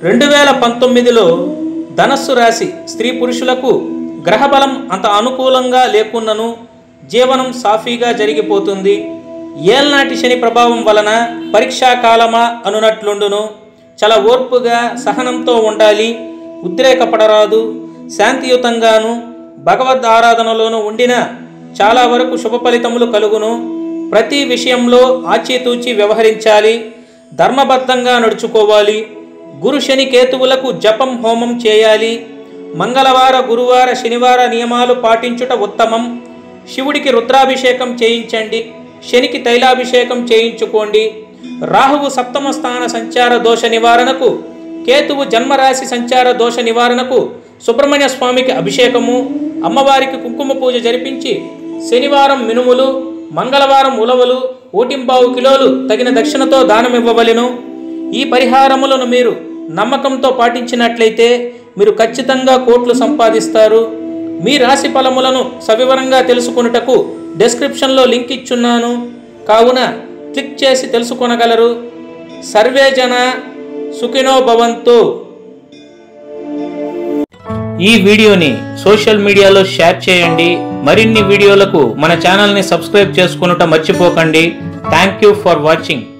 రెండు వేల పంతొమ్మిదిలో ధనస్సు రాశి స్త్రీ పురుషులకు గ్రహబలం అంత అనుకూలంగా లేకున్నను జీవనం సాఫీగా జరిగిపోతుంది ఏల్నాటి శని ప్రభావం వలన పరీక్షా కాలమా అనునట్లుండును చాలా ఓర్పుగా సహనంతో ఉండాలి ఉద్రేకపడరాదు శాంతియుతంగాను భగవద్ ఆరాధనలోనూ ఉండిన చాలా వరకు శుభ ఫలితములు కలుగును ప్రతి విషయంలో ఆచితూచి వ్యవహరించాలి ధర్మబద్ధంగా నడుచుకోవాలి గురు శని కేతువులకు జపం హోమం చేయాలి మంగళవార గురువార శనివార నియమాలు పాటించుట ఉత్తమం శివుడికి రుద్రాభిషేకం చేయించండి శనికి తైలాభిషేకం చేయించుకోండి రాహువు సప్తమ స్థాన సంచార దోష నివారణకు కేతువు జన్మరాశి సంచార దోష నివారణకు సుబ్రహ్మణ్య స్వామికి అభిషేకము అమ్మవారికి కుంకుమ పూజ జరిపించి శనివారం మినుములు మంగళవారం ఉలవలు ఊటింబావు కిలోలు తగిన దక్షిణతో దానం ఇవ్వవలెను ఈ పరిహారములను మీరు నమ్మకంతో పాటించినట్లయితే మీరు ఖచ్చితంగా కోట్లు సంపాదిస్తారు మీ రాశి ఫలములను సవివరంగా తెలుసుకొనుటకు డెస్క్రిప్షన్లో లింక్ ఇచ్చున్నాను కావున క్లిక్ చేసి తెలుసుకొనగలరు సర్వే జన సుఖినో భవంతు ఈ వీడియోని సోషల్ మీడియాలో షేర్ చేయండి మరిన్ని వీడియోలకు మన ఛానల్ని సబ్స్క్రైబ్ చేసుకునుట మర్చిపోకండి థ్యాంక్ యూ ఫర్ వాచింగ్